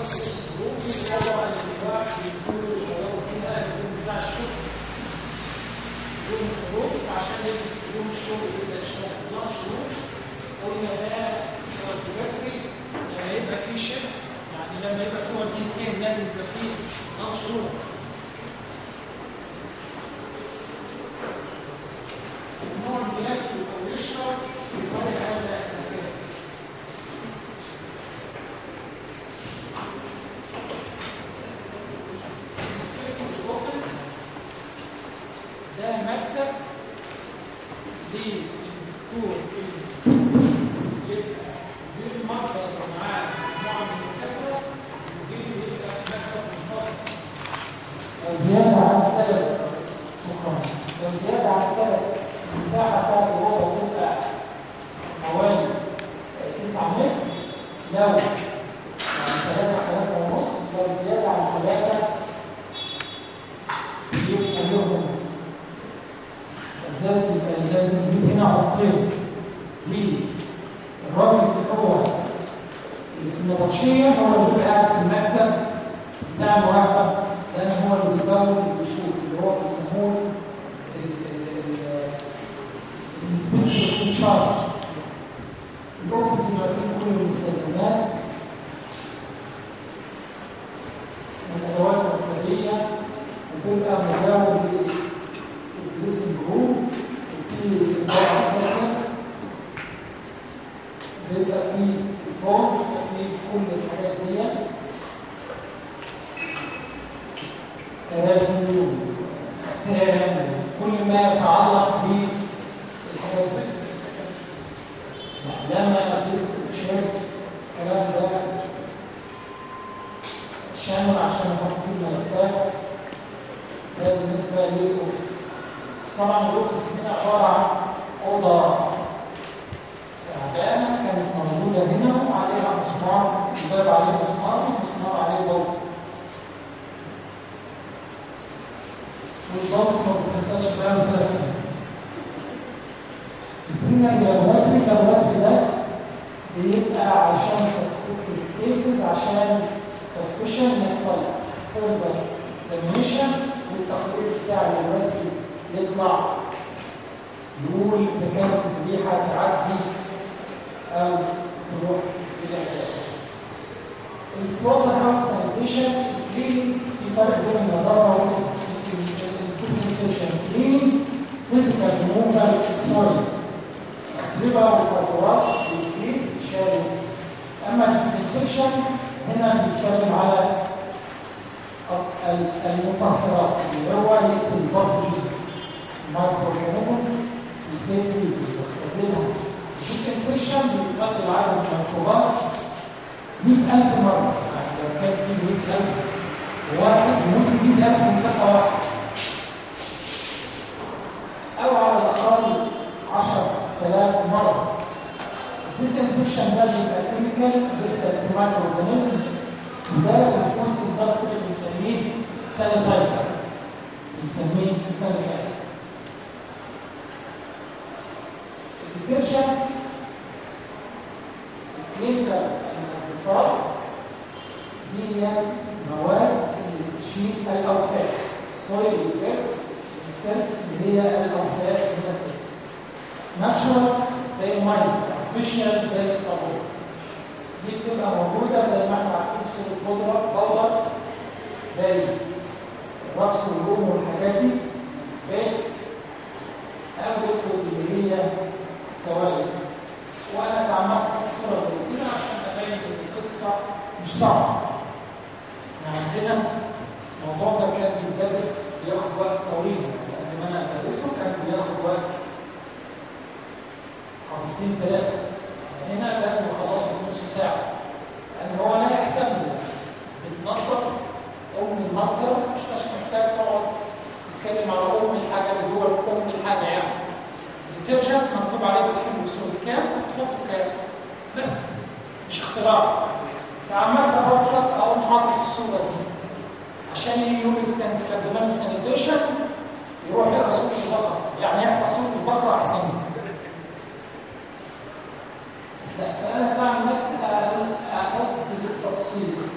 في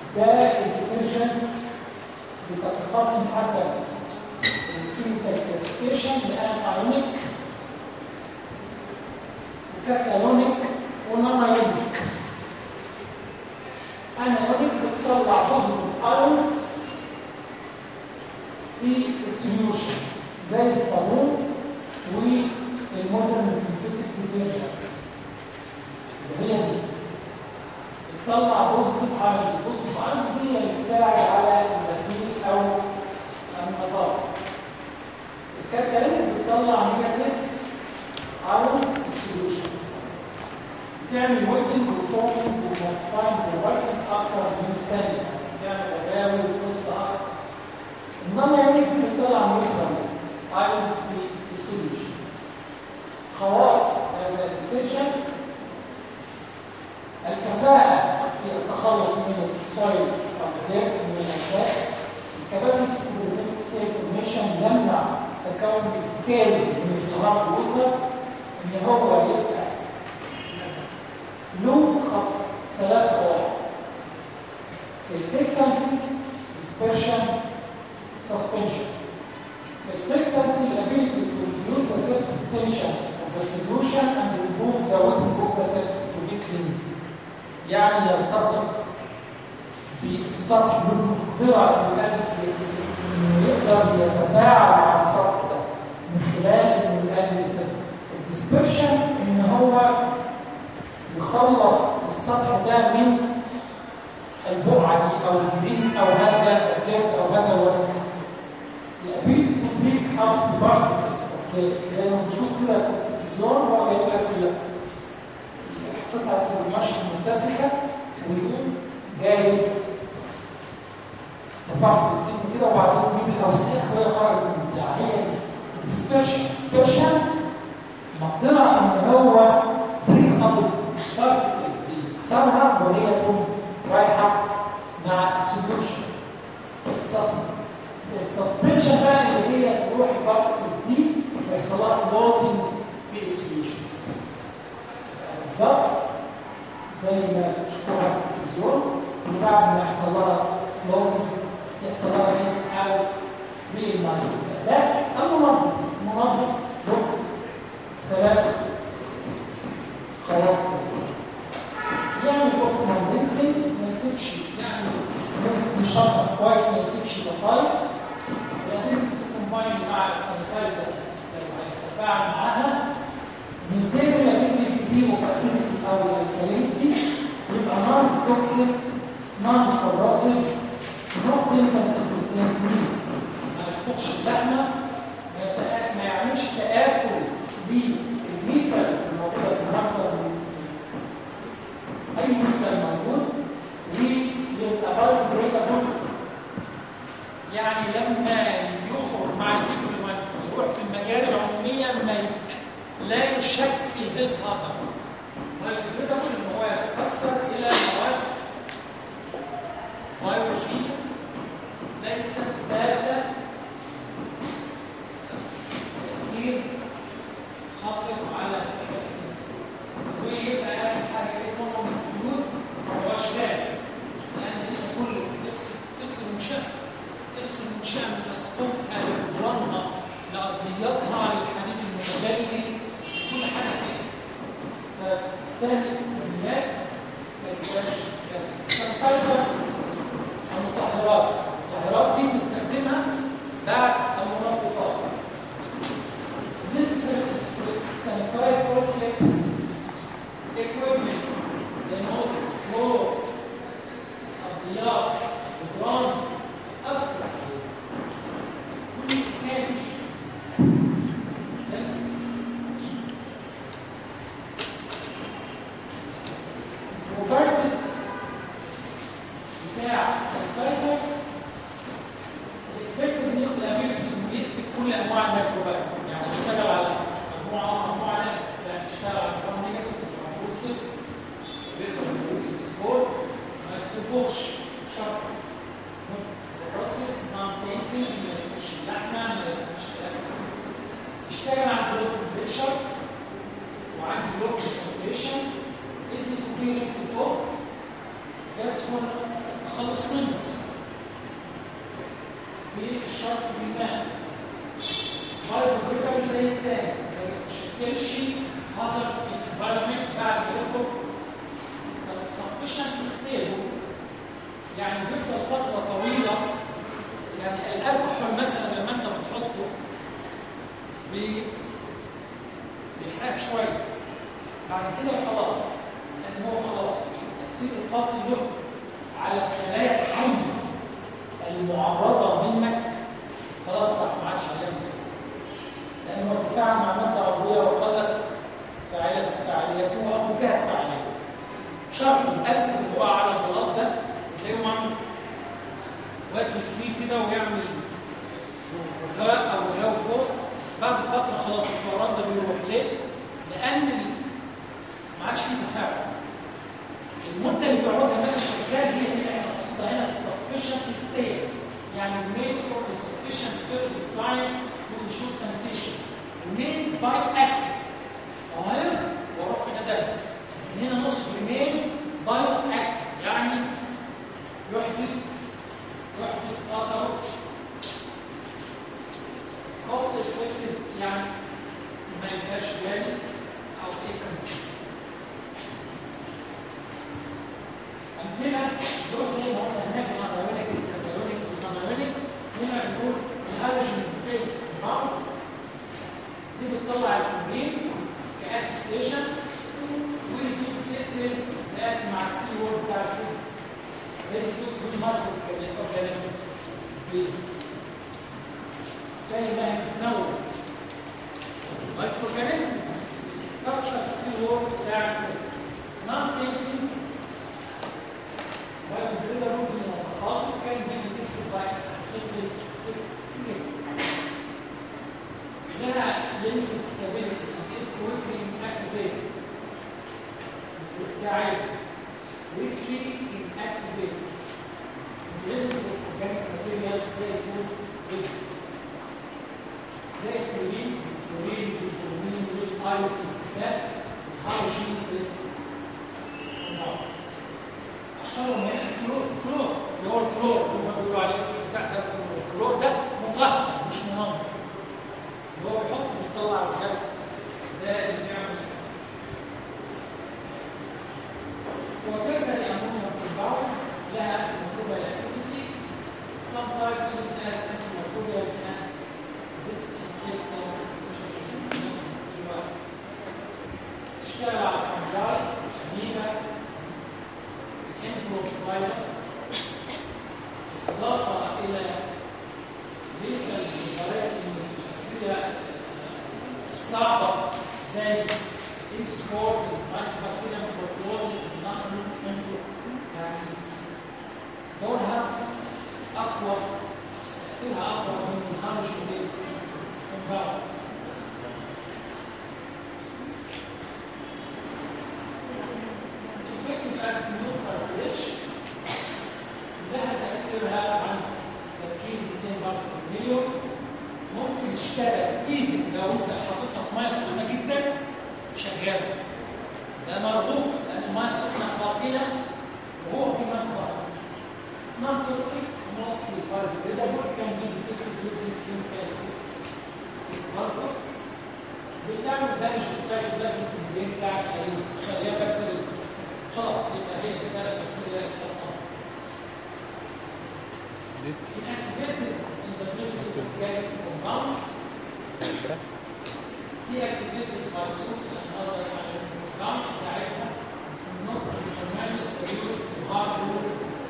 ده الديترجنت بتتقسم حسب الكيميكال كلاسيفيكيشن لان ايونيك وكاتالونيك ونانايونيك انايونيك بتطلع بوزيتيف ايونز في السوليوشن زي الصابون والمودرن سنسيتيك ديترجنت اللي هي دي بتطلع بوزيتيف ايونز البوزيتيف ايونز دي اللي بتساعد على الغسيل او النظافه الكاتالين بتطلع نيجاتيف ايونز في السوليوشن بتعمل ويتنج وفومينج وكلاسفاينج ورايتس اكتر من الثانيه بتعمل غداوي وقصه اكتر انما يعني بتطلع نيوترال ايونز في السوليوشن خواص هذا الديترجنت الكفاءة في التخلص من السويل أو الديرت من الأجزاء الكباسيتي تو بريفنت سكيل فورميشن يمنع تكون سكيلز من اختراق الوتر إن هو يبقى له خاص ثلاث خواص سيرفكتنسي dispersion suspension Surfactancy ability to reduce the surface tension of the solution and remove the wetting of the surface to be cleaned. يعني يلتصق بالسطح بالقدرة انه يقدر يتفاعل مع السطح ده من خلال انه يقلل الديسبرشن ان هو يخلص السطح ده من البقعة دي او الجريز او هذا التيرت او هذا الوسخ الابيلتي تو بريك اوت بارت زي ما بنشوف كده في التلفزيون هو جايب لك قطعة القماش المتسخة ويقوم جايب تفاعل بالتم كده وبعدين يجيب الأوساخ وهي خرجت من البتاع هي دي ديسبرشن ديسبرشن مقدرة إن هو بريك أب البارتكلز دي يكسرها وهي تقوم رايحة مع السوليوشن السسبنشن بقى اللي هي تروح البارتكلز دي ويحصل لها فلوتنج في السوليوشن بالظبط زي ما شفتوها في التلفزيون وبعد ما يحصل لها فلوتنج يحصل لها رينس اوت بالميه ده المنظف المنظف له ثلاثة خلاص يعمل اوبتيمال رينسنج ما يسيبش يعني رينس يشطف كويس ما يسيبش بقايا الرينس تكومباين مع السانيتايزر لما هيستفاعل معاها من غير ما تدي بيه اوباسيتي او الكاليتي يبقى نون توكسيك نون كوراسيف نوت تنفنسي بروتين ما يسقطش اللحمه ما يعملش تآكل للميتالز الموجوده في المخزن اي ميتال موجود ويبقى بايو بريكابل يعني لما يخرج مع الافلوانت ويروح في المجاري العموميه ما لا يشكل هيلث هازارد بايو بريكابل ان هو يتكسر الى مواد بيولوجيه ليست ذات تاثير خطر على صحه الانسان ويبقى اخر حاجه ايكونومي فلوس ما هوش غالي لان انت كل بتغسل تغسل منشاه تغسل منشاه من اسقفها لجدرانها لارضياتها للحديد المتدلي كل حاجه فيها فتستهلك كميات ما يستاهلش السانتايزرز المطهرات المطهرات دي بنستخدمها بعد المنظفات It's necessary to sanitize all surface equipment زي ما قلت الفلور الضياط الجرام أسفل كل مكان البروبرتيز بتاع السانتايزرز الافكتفنس ابيلتي انه يقتل كل انواع الميكروبات يعني يشتغل على مجموعه مجموعه يعني يشتغل على جرام نيجاتيف او بوزيتيف بيقدر يدوز السكور ما يسيبوش شرط بروسيس نون تينتنج ما يسيبوش اللحمه ما يشتغل يشتغل على البروتين بريشر وعند لوكال سيركيشن ايزي تو بي ريسيت اوف يسهل تخلص منه بالشرط بالماء بايوديجريدابل زي التاني ما يشكلش حصل في الانفايرمنت بعد يخرج sufficient stable يعني بيفضل فترة طويلة يعني الالكحول مثلا لما انت بتحطه بي بيحرق شوية بعد كده خلاص لان هو خلاص التأثير القاتل له على الخلايا الحية المعرضة منك خلاص راح ما عادش هيعمل كده لأنه تفاعل مع مادة عضوية وقلت فعال- فعاليته أو انتهت فعاليته شرط الأسد اللي وقع على البلاط ده تلاقيهم عامل واكل فيه كده ويعمل غاء أو غاء فوق بعد فترة خلاص الفوران ده بيروح ليه؟ لأن ال- ما عادش فيه تفاعل المدة اللي بيقعدها مدى الشغال هي دي اللي احنا قصدها هنا sufficient stable يعني made for a sufficient period of time to ensure sanitation made by active وهيفضل واروح في ندى هنا نص remain bioactive يعني يحدث يحدث اثر cost effective يعني ما يبقاش غالي او ايه كمان أمثلة دول زي ما قلنا هناك الأنابوليك الكاتالونيك الأنابوليك هنا بنقول الهالوجين بيز باونس دي بتطلع الكوبرين كأكتيشن ودي بتقتل بتقتل مع السي وورد بتاع الفود ريسبوس بالماركو اورجانيزمز زي ما هي بتنور الماركو اورجانيزم كسر السي وورد بتاع الفود نون تيمتنج والبريدر ممكن مواصفاته كان بيجي تكتب باي السيمبل تيست لها limited stability and is quickly inactivated بتاعي weakly inactivated in presence of organic materials زي الفود resin زي الفلورين الكلورين والبرومين والايوتين ده الهالوجين resin compounds اشهرهم هنا الكلور الكلور اللي هو الكلور اللي هم بيقولوا عليه في البتاع ده الكلور الكلور ده مطهر مش منظم اللي هو بيحط بيطلع الغاز ده اللي بيعمل وترجع لامونيوم كومباوند لها antimicrobial activity sometimes used as antimicrobials and disinfectants نفس الوقت اشتغل على الفنجاي أميبا انفلوفايروس إضافة إلى ليس الفيروسات المتشفية الصعبة زي السبورز المايكروبكتيريا تبركلوزس النحل يعني دورها أقوى تأثيرها أقوى من الهالوجين بيز كومباوند effective antidote circulation لها تأثيرها عن تركيز 200 بارت مليون ممكن تشتغل ايفن لو انت حاططها في ميه سخنه جدا شغاله ده مرغوب لان الميه السخنه قاتله وهو كمان قاتل نون توكسيك موستلي بايوديجريدابل كان بي ديتكتد يوزنج كيميكال تيست برضه بتعمل دامج للسايتوبلازم الجين بتاع الخليه خليه بكتيريا خلاص يبقى هي كده بكتيريا خلاص inactivated in the presence of organic compounds deactivated by source and other ionic compounds بتاعتها not recommended for use in hard food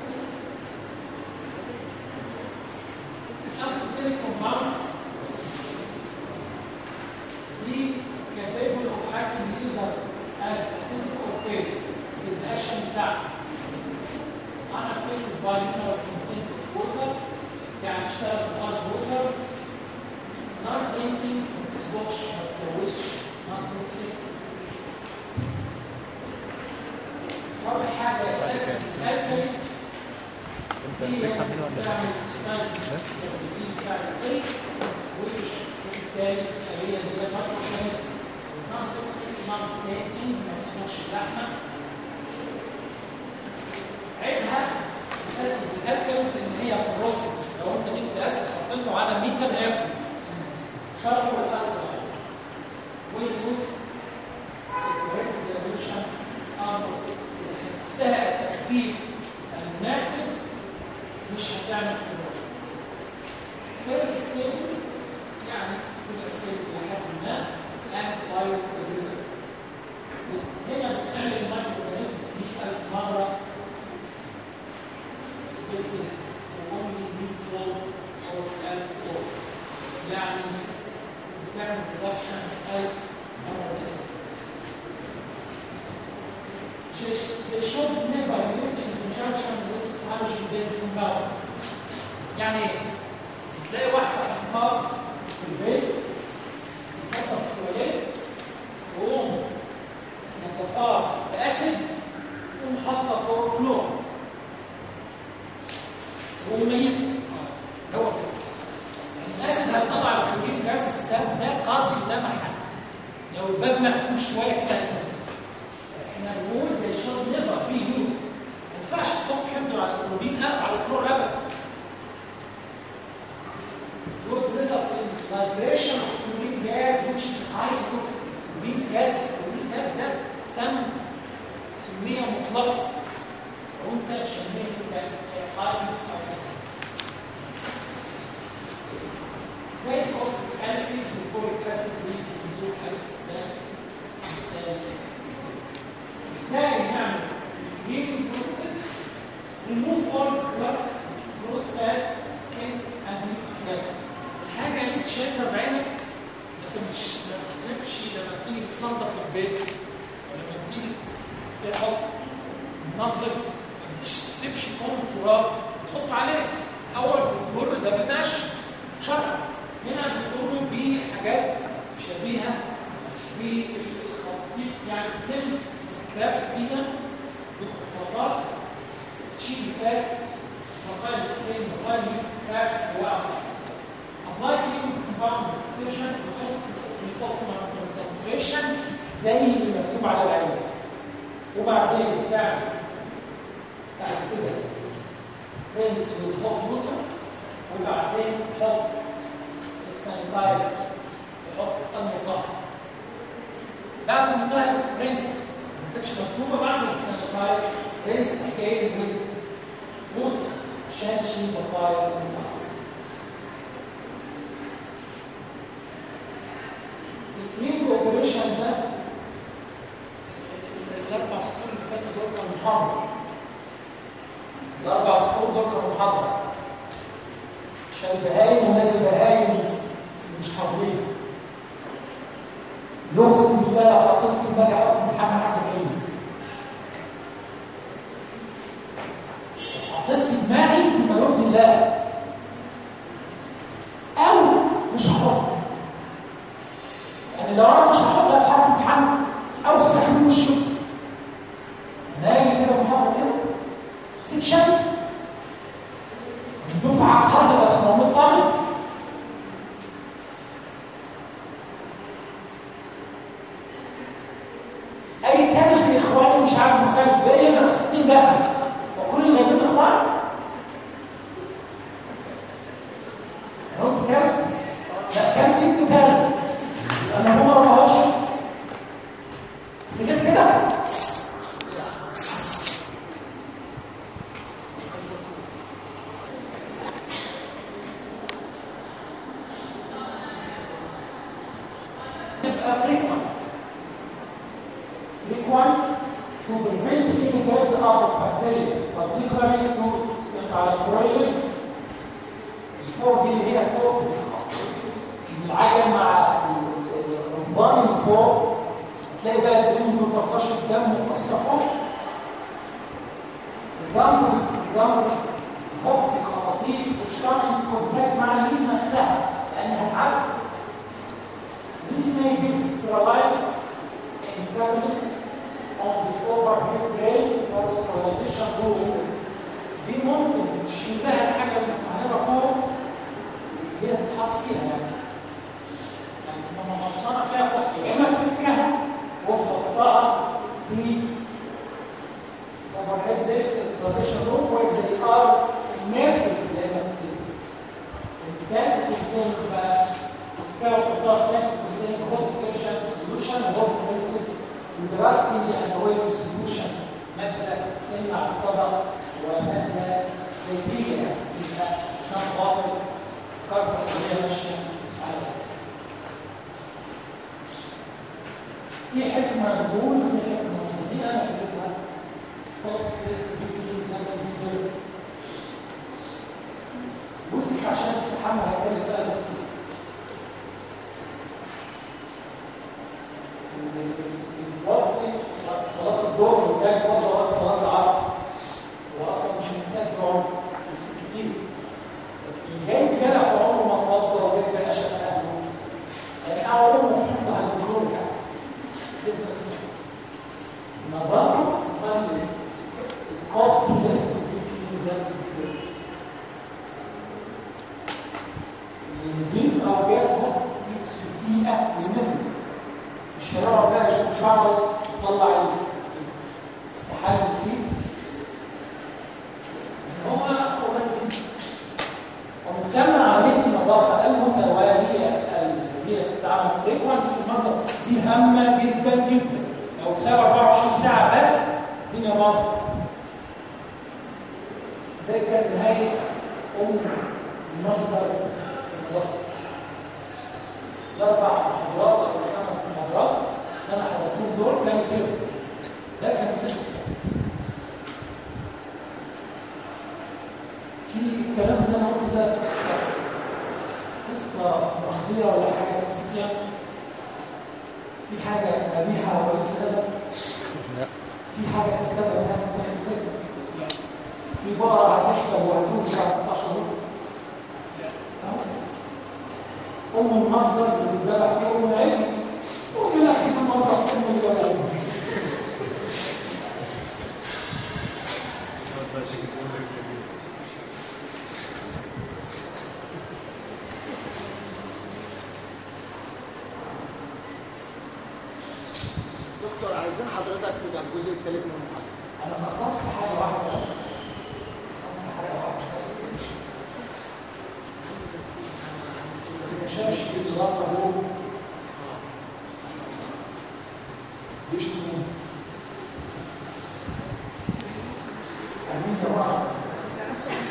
amphiteric compounds دي capable of acting either as acidic or base في الاكشن بتاعها unaffected by mineral content of water يعني اشتغل في الارض ووتر non tainting ما تسبقش ما تلوثش non toxic رابع حاجه الاسيد الكالكاليز دي بتعمل سبازم زي الروتين بتاع السيل وبالتالي الخليه اللي هي مايكروبلازم non toxic non tainting ما تسبقش اللحمه عيبها اسيد الالكاليز ان هي كروسيف لو انت جبت اسيد حطيته على ميتال هياكل شرحه الالكالين ويدوز الكوريكت دايلوشن اذا خفتها التخفيف المناسب مش هتعمل كلور فيري ستيبل يعني تبقى ستيبل لحد ما and bioavailable هنا بنقلل المايكرو اورجانيزم 100000 مره expected to only be fold or 1000 fold يعني بتعمل production 1000 مره They should never use in conjunction with halogen based compound. يعني تلاقي واحد حطها في البيت حطها في التواليت وقوم نضفها باسيد تقوم حاطه فوق كلور تقوم ميته هو كده الاسيد هيطلع الكلورين غاز السام ده قاتل لا محل لو الباب مقفول شويه كده هيموت احنا بنقول زي شرب نيفر بي يوز ما ينفعش تحط حمض على الكلورين على الكلور ابدا would result in liberation of chlorine gas which is highly toxic. chlorine gas chlorine gas ده سم سمية مطلقة وانت شميت كده خالص زي قصة الكيز والبوريك اسيد والبيزوك اسيد ده مثال ازاي نعمل heating process remove all cross cross fat skin and mix flesh الحاجة اللي انت شايفها بعينك انت مش ما بتسيبش لما تيجي تنظف البيت ولما تيجي تحط تنظف ما تسيبش كوم التراب تحط عليه اول بتجر ده بالمشي شرع هنا بتجر بحاجات شبيهه بالخطيط يعني بتم سكرابس فيها بخطافات تشيل فات بقايا السكين بقايا السكرابس واقفه apply clean compound filtration للoptimal concentration زي اللي مكتوب على العلبه وبعدين تعمل بعد كده رينس with hot water وبعدين تحط السانيتايز تحط المطهر بعد المطهر رينس اذا ما كانتش مكتوبه بعد السانيتايز رينس again with water عشان تشيل بقايا المطهر الكلين اوبريشن ده الاربع سطور اللي فاتوا دول كانوا محاضره الاربع سطور دول كانوا محاضره عشان البهايم ولاد البهايم مش حاضرين يقسم بالله لو حطيت في دماغي احط امتحان حد بعيد حطيت في دماغي بما يرضي الله او مش هحط يعني لو انا مش هحط هتحط امتحان او تستحمل وشه نايم كده محاضره كده سيكشن الدفعه قذره اسمهم الطالب اي كانش لاخواني مش عارف مخالف ده يغرق في 60 بقى وكل اللي غايبين اخوان قلت كام؟ لا كام ابن كام؟ انا هو ما رماهاش في غير كده تبقى frequent frequent to prevent any build up of bacteria particularly to intralecturitis الفوق دي اللي هي فوق العجل مع الرمضان اللي فوق تلاقي بقى ترمي 13 دم مقصفه الدم الدم بوكس خطاطيف بتشتغل كونتاكت مع اليد نفسها لانها هتعفن This may be sterilized in cabinet on the overhead rail for sterilization room. دي ممكن تشيل لها الحاجه المتعهره فوق هي تتحط فيها يعني يعني تبقى مغصانه فيها فوق يا اما تفكها وتحطها في overhead base sterilization room where they are صدى ومادة زيتية يعني فيها عشان خاطر كاربة سورية ماشية عليها في حكمة بتقول في حكمة صديقة أنا كتبتها process is to be clean زي ما بيقول بص عشان استحمى هيكلف بقى كتير الوقت وقت صلاة الظهر وجاي برضه وقت صلاة العصر واصلا مش محتاج يقعد بس كتير جاي جرح عمره ما اتوضى وجاي جرح شاف اهله لان اول المفروض على الكلور كده بس نظافه تخلي الكوست ليست ده يضيف او يسبق يكس في دقيقه ونزل مش هيقعد بقى يشوف شعره يطلع السحاب اللي فيه هو ومكمل عمليه النظافه المتواليه اللي هي بتتعمل فريكوانت في المنظر دي هامه جدا جدا لو تساوي 24 ساعه بس الدنيا باظت ده كان نهايه ام المنظر النظافه الاربع محاضرات او الخمس محاضرات اللي انا حضرتهم دول كانوا تيرم ده كان تيرم في الكلام اللي انا قلته ده قصه قصه مخزيه ولا حاجه تمسكيها في حاجه قبيحه ولا كده في حاجه تستدعي انها تتاخد زي في بقره هتحبل وهتولد بعد تسع شهور ام المنظر اللي بيتذبح فيه ام العلم وفي الاخر في مره ام الجمال دكتور عايزين حضرتك تبقى الجزء الثالث من المحاضرة انا قصدت حاجه واحده بس قصدت حاجه واحده بس ما شافش في الوضع